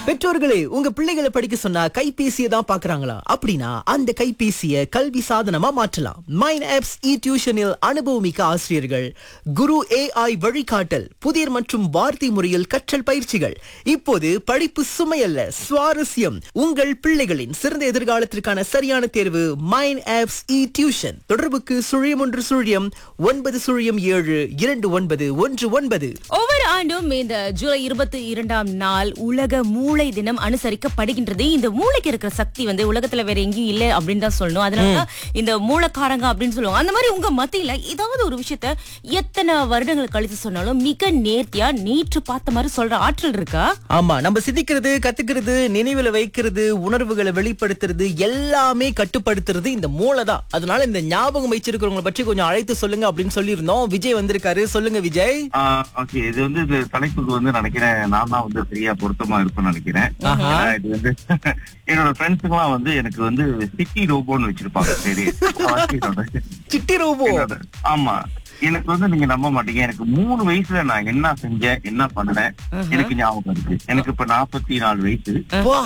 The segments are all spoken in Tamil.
பெற்றோர்களே உங்க பிள்ளைகளை படிக்க சொன்னா கைபேசியை தான் பாக்குறாங்களா அப்படின்னா அந்த கைபேசியை கல்வி சாதனமா மாற்றலாம் மைன் ஆப்ஸ் இ டியூஷனில் அனுபவமிக்க ஆசிரியர்கள் குரு ஏஐ வழிகாட்டல் புதிர் மற்றும் வார்த்தை முறையில் கற்றல் பயிற்சிகள் இப்போது படிப்பு சுமையல்ல சுவாரஸ்யம் உங்கள் பிள்ளைகளின் சிறந்த எதிர்காலத்திற்கான சரியான தேர்வு மைன் ஆப்ஸ் இ டியூஷன் தொடர்புக்கு சுழியம் ஒன்று சுழியம் ஒன்பது சுழியம் ஏழு இரண்டு ஒன்பது ஒன்று ஒன்பது ஒவ்வொரு ஆண்டும் இந்த ஜூலை இருபத்தி இரண்டாம் நாள் உலக மூளை தினம் அனுசரிக்கப்படுகின்றது இந்த மூளைக்கு இருக்கிற சக்தி வந்து உலகத்துல வேற எங்கேயும் இல்ல அப்படின்னு தான் சொல்லணும் அதனாலதான் இந்த மூளைக்காரங்க அப்படின்னு சொல்லுவாங்க அந்த மாதிரி உங்க மத்தியில ஏதாவது ஒரு விஷயத்த எத்தனை வருடங்கள் கழித்து சொன்னாலும் மிக நேர்த்தியா நேற்று பார்த்த மாதிரி சொல்ற ஆற்றல் இருக்கா ஆமா நம்ம சிந்திக்கிறது கத்துக்கிறது நினைவுல வைக்கிறது உணர்வுகளை வெளிப்படுத்துறது எல்லாமே கட்டுப்படுத்துறது இந்த மூளை தான் அதனால இந்த ஞாபகம் வச்சிருக்கிறவங்களை பற்றி கொஞ்சம் அழைத்து சொல்லுங்க அப்படின்னு சொல்லியிருந்தோம் விஜய் வந்திருக்காரு சொல்லுங்க விஜய் ஓகே இது வந்து இந்த தலைப்புக்கு வந்து நினைக்கிறேன் நான் தான் வந்து சரியா பொருத்தமா இருப்பேன்னு நினைக்கிறேன் ஆஹா. ஏன்னா இது வந்து என்னோட ஃப்ரெண்ட்ஸுக்கு எல்லாம் வந்து எனக்கு வந்து சிட்டி ரோபோன்னு வச்சிருப்பாங்க சரி என்னோட சிட்டி ரோபோ என்னோட ஆமா எனக்கு வந்து நீங்க நம்ப மாட்டீங்க எனக்கு மூணு வயசுல நான் என்ன செஞ்சேன் என்ன பண்ணேன் எனக்கு ஞாபகம் இருக்கு எனக்கு இப்ப நாற்பத்தி நாலு வயசு வா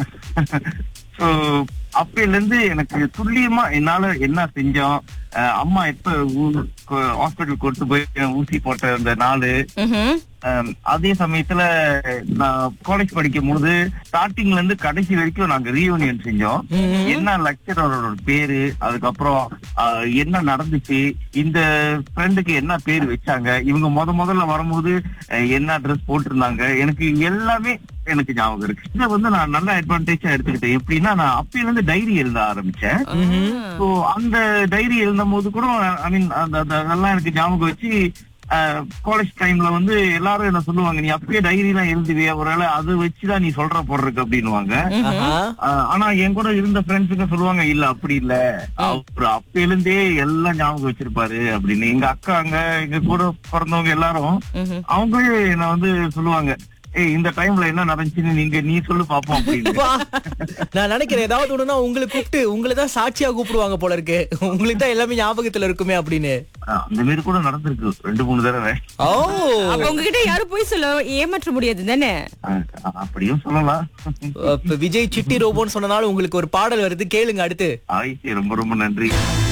சோ அப்பையில இருந்து எனக்கு துல்லியமா என்னால என்ன செஞ்சோம் அஹ் அம்மா எப்ப ஹாஸ்பிட்டல் கொண்டு போய் ஊசி போட்ட அந்த நாளு ம்ஹும். அஹ் அதே சமயத்துல நான் காலேஜ் படிக்கும் போது ஸ்டார்டிங்ல இருந்து கடைசி வரைக்கும் நாங்க ரீயூனியன் செஞ்சோம் என்ன லெக்சரோட பேரு அதுக்கப்புறம் அஹ், என்ன நடந்துச்சு இந்த ஃப்ரெண்டுக்கு என்ன பேர் வச்சாங்க இவங்க முத முதல்ல வரும்போது அஹ், என்ன ட்ரெஸ் போட்டிருந்தாங்க எனக்கு எல்லாமே எனக்கு ஞாபகம் இருக்கு இதை வந்து நான் நல்ல அட்வான்டேஜா எடுத்துக்கிட்டேன் எப்படின்னா நான் அப்பையில இருந்து டைரி எழுத ஆரம்பிச்சேன் சோ அந்த டைரி எழுதும் போது கூட ஐ மீன் அந்த அந்த- அதெல்லாம் எனக்கு ஞாபகம் வச்சு காலேஜ் டைம்ல வந்து எல்லாரும் என்ன சொல்லுவாங்க நீ அப்பயே டைரி எல்லாம் எழுதுவியா ஒருவேளை அதை வச்சுதான் நீ சொல்ற போடுறதுக்கு அப்படின்னுவாங்க ஆஹா. ஆஹ் ஆனா என் கூட இருந்த ஃப்ரெண்ட்ஸுங்க சொல்லுவாங்க இல்ல அப்படி இல்ல அவர் அப்பையில இருந்தே எல்லாம் ஞாபகம் வச்சிருப்பாரு அப்படின்னு எங்க அக்கா அங்க எங்க கூட பிறந்தவங்க எல்லாரும் ம்ஹும். அவங்களே என்ன வந்து சொல்லுவாங்க ஏய் இந்த டைம்ல என்ன நடந்துச்சுன்னு நீங்க நீ சொல்லு பாப்போம் அப்படின்னு வா. நான் நினைக்கிறேன் ஏதாவது ஒண்ணுனா உங்களை கூப்பிட்டு உங்களை தான் சாட்சியா கூப்பிடுவாங்க போல இருக்கு உங்களுக்கு தான் எல்லாமே ஞாபகத்துல இருக்குமே அப்படின்னு ஆஹ் அந்த மாதிரி கூட நடந்திருக்கு ரெண்டு மூணு தடவை ஓ அப்ப உங்ககிட்ட யாரும் போய் சொல்ல ஏமாற்ற முடியாது தானே ஆஹ் அப்படியும் சொல்லலாம் அப்ப விஜய் சிட்டி ரோபோன்னு சொன்னனால உங்களுக்கு ஒரு பாடல் வருது கேளுங்க அடுத்து ஆயிடுச்சு ரொம்ப ரொம்ப நன்றி